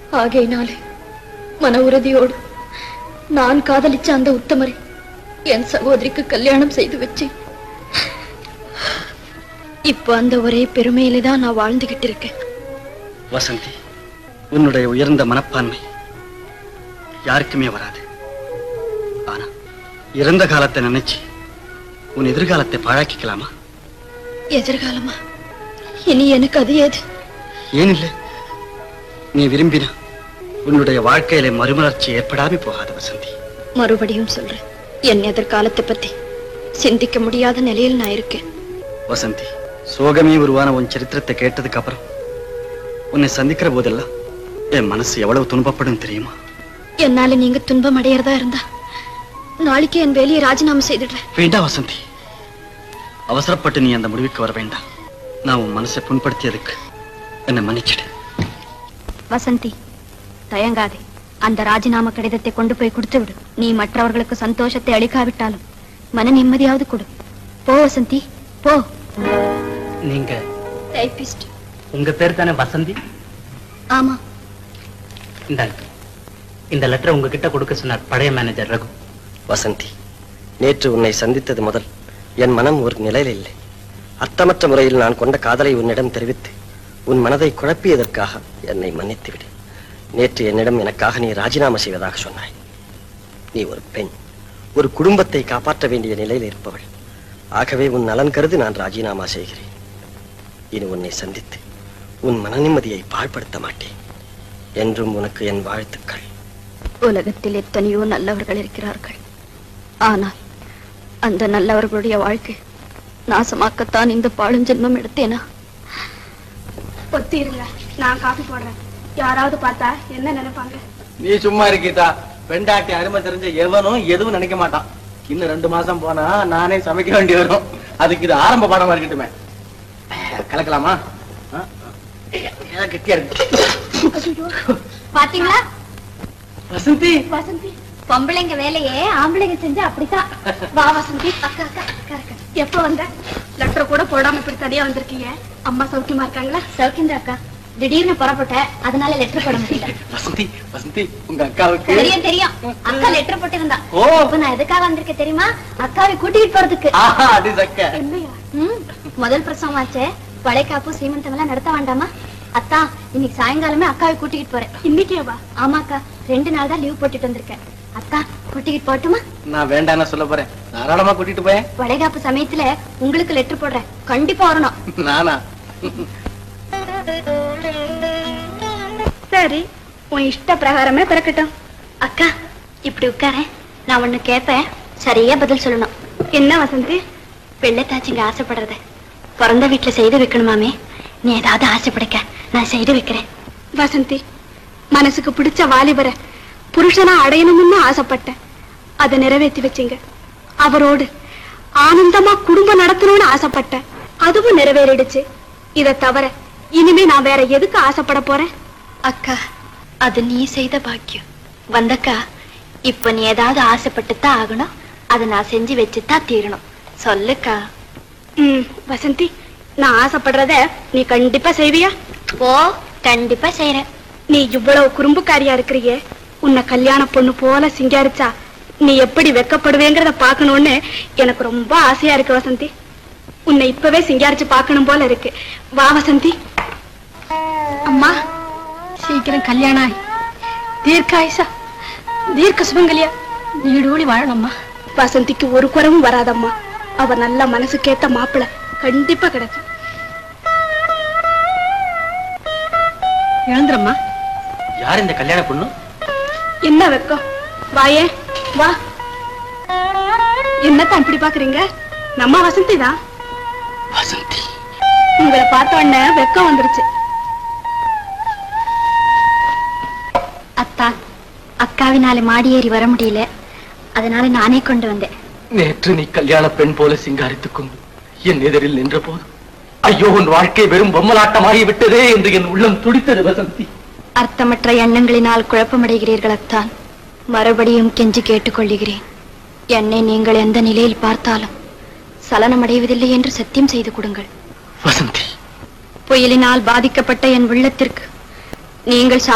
ஆகையினாலே மன உறுதியோடு நான் காதலிச்ச அந்த உத்தமரை என் சகோதரிக்கு கல்யாணம் செய்து வச்சேன் இப்போ அந்த ஒரே பெருமையில தான் நான் வாழ்ந்துகிட்டு இருக்கேன் வசந்தி உன்னுடைய உயர்ந்த மனப்பான்மை யாருக்குமே வராது ஆனா இறந்த காலத்தை நினைச்சு உன் எதிர்காலத்தை பாழாக்கிக்கலாமா எதிர்காலமா இனி எனக்கு அது ஏது ஏன் இல்லை நீ விரும்பினா உன்னுடைய வாழ்க்கையில மறுமலர்ச்சி ஏற்படாம போகாது வசந்தி மறுபடியும் சொல்றேன் என் எதிர்காலத்தை பத்தி சிந்திக்க முடியாத நிலையில் நான் இருக்கேன் வசந்தி சோகமே உருவான உன் சரித்திரத்தை கேட்டதுக்கு அப்புறம் உன்னை சந்திக்கிற போதெல்லாம் என் மனசு எவ்வளவு துன்பப்படும் தெரியுமா என்னால நீங்க துன்பம் அடையறதா இருந்தா நாளைக்கு என் வேலையை ராஜினாமா செய்துடுறேன் வேண்டாம் வசந்தி அவசரப்பட்டு நீ அந்த முடிவுக்கு வர வேண்டாம் நான் உன் மனசை புண்படுத்தியதுக்கு என்னை மன்னிச்சிடு வசந்தி தயங்காதே அந்த ராஜினாமா கடிதத்தை கொண்டு போய் கொடுத்து விடு நீ மற்றவர்களுக்கு சந்தோஷத்தை அளிக்காவிட்டாலும் மன நிம்மதியாவது கொடு போ வசந்தி போ நீங்க டைபிஸ்ட் உங்க பேர் தானே வசந்தி ஆமா இந்தாங்க இந்த லெட்டரை உங்ககிட்ட கொடுக்க சொன்னார் பழைய மேனேஜர் ரகு வசந்தி நேற்று உன்னை சந்தித்தது முதல் என் மனம் ஒரு நிலையில் இல்லை அர்த்தமற்ற முறையில் நான் கொண்ட காதலை உன்னிடம் தெரிவித்து உன் மனதை குழப்பியதற்காக என்னை மன்னித்து விடு நேற்று என்னிடம் எனக்காக நீ ராஜினாமா செய்வதாக சொன்னாய் நீ ஒரு பெண் ஒரு குடும்பத்தை காப்பாற்ற வேண்டிய நிலையில் இருப்பவள் ஆகவே உன் நலன் கருதி நான் ராஜினாமா செய்கிறேன் இனி உன்னை சந்தித்து உன் மன நிம்மதியை பாழ்படுத்த மாட்டேன் என்றும் உனக்கு என் வாழ்த்துக்கள் உலகத்தில் எத்தனையோ நல்லவர்கள் இருக்கிறார்கள் ஆனால் அந்த நல்லவர்களுடைய வாழ்க்கை நாசமாக்கத்தான் இந்த பாழுஞ்சென்மம் எடுத்தேனா ஒத்திருங்க நான் காஃபி போடுறேன் யாராவது பார்த்தா என்ன நினைப்பாங்க நீ சும்மா இருக்கீதா பெண்டாட்டி அருமை தெரிஞ்ச எவனும் எதுவும் நினைக்க மாட்டான் இன்னும் ரெண்டு மாசம் போனா நானே சமைக்க வேண்டி வரும் அதுக்கு இது ஆரம்ப பாடமா இருக்கட்டுமே கலக்கலாமா ஆ? ஏன் கெட்டியா இருக்கு பாத்தீங்களா வசந்தி வசந்தி பொம்பளைங்க வேலையே ஆம்பளைங்க செஞ்சா அப்படித்தான் வா வசந்தி அக்கா அக்கா அக்கா அக்கா எப்ப வந்த லெட்டர் கூட போடாம இப்படி தனியா வந்திருக்கீங்க அம்மா சௌக்கியமா இருக்காங்களா சௌக்கியந்தா அக்கா திடீர்னு புறப்பட்டேன் அதனால லெட்டர் போட முடியல வசந்தி வசந்தி உங்க அக்காவுக்கு தெரியும் தெரியும் அக்கா லெட்டர் போட்டிருந்தா ஓ இப்ப நான் எதுக்காக வந்திருக்கேன் தெரியுமா அக்காவை கூட்டிட்டு போறதுக்கு ஆஹா அடி சக்க இல்லையா ம், முதல் பிரசவம் ஆச்சே வளைகாப்பு சீமந்தம் எல்லாம் நடத்த வேண்டாமா அத்தா இன்னைக்கு சாயங்காலமே அக்காவை கூட்டிக்கிட்டு போறேன் இன்னைக்கேவா ஆமாக்கா ரெண்டு நாள் தான் லீவ் போட்டுட்டு வந்திருக்கேன் அத்தா கூட்டிக்கிட்டு போட்டுமா நான் வேண்டாம்னு சொல்ல போறேன் தாராளமா கூட்டிட்டு போயேன் வளைகாப்பு சமயத்துல உங்களுக்கு லெட்டர் போடுறேன் கண்டிப்பா வரணும் நானா சரி உன் இஷ்ட பிரகாரமே பிறக்கட்டும் அக்கா இப்படி உட்காரேன் நான் ஒண்ணு கேட்பேன் சரியா பதில் சொல்லணும் என்ன வசந்தி வெள்ளத்தாச்சிங்க ஆசைப்படுறத பிறந்த வீட்டுல செய்து வைக்கணுமாமே நீ ஏதாவது ஆசைப்படுக்க நான் செய்து வைக்கிறேன் வசந்தி மனசுக்கு பிடிச்ச வாலிபரை புருஷனா அடையணும்னு ஆசைப்பட்டேன் அதை நிறைவேற்றி வச்சீங்க அவரோடு ஆனந்தமா குடும்பம் நடத்தணும்னு ஆசைப்பட்டேன் அதுவும் நிறைவேறிடுச்சு இதை தவிர இனிமே நான் வேற எதுக்கு ஆசைப்பட போறேன் அக்கா அது நீ செய்த பாக்கியம் வந்தக்கா இப்ப நீ ஏதாவது ஆசைப்பட்டுத்தான் ஆகணும் அதை நான் செஞ்சு வச்சுத்தான் தீரணும் சொல்லுக்கா ம் வசந்தி நான் ஆசைப்படுறத நீ கண்டிப்பா செய்வியா ஓ கண்டிப்பா செய்யறேன் நீ இவ்வளவு குறும்புக்காரியா இருக்கிறியே உன்னை கல்யாண பொண்ணு போல சிங்காரிச்சா நீ எப்படி வெக்கப்படுவேங்கிறத பார்க்கணும்னு எனக்கு ரொம்ப ஆசையா இருக்கு வசந்தி உன்னை இப்பவே சிங்காரிச்சு பார்க்கணும் போல இருக்கு வா வசந்தி அம்மா சீக்கிரம் கல்யாணம் ஆகி தீர்க்காயுசா தீர்க்க சுபங்கலியா நீடூழி வாழணும்மா வசந்திக்கு ஒரு குறவும் வராதம்மா அவ நல்ல மனசுக்கேத்த மாப்பிள கண்டிப்பா கிடைக்கும் எழுந்துறம்மா யார் இந்த கல்யாண பொண்ணு என்ன வெக்கம் வாயே வா என்னத்தான் இப்படி பாக்குறீங்க நம்ம வசந்தி தான் வசந்தி உங்களை பார்த்த உடனே வெக்கம் வந்துருச்சு அத்தா அக்காவினால மாடி ஏறி வர முடியல அதனால நானே கொண்டு வந்தேன் நேற்று நீ கல்யாண பெண் போல சிங்காரித்துக் கொண்டு என் எதிரில் நின்ற போது ஐயோ உன் வாழ்க்கை வெறும் பொம்மலாட்டமாகி விட்டதே என்று என் உள்ளம் துடித்தது வசந்தி அர்த்தமற்ற எண்ணங்களினால் குழப்பமடைகிறீர்கள் அத்தான் மறுபடியும் கெஞ்சி கேட்டுக்கொள்கிறேன் என்னை நீங்கள் எந்த நிலையில் பார்த்தாலும் சலனமடைவதில்லை என்று சத்தியம் செய்து கொடுங்கள் வசந்தி புயலினால் பாதிக்கப்பட்ட என் உள்ளத்திற்கு நீங்கள்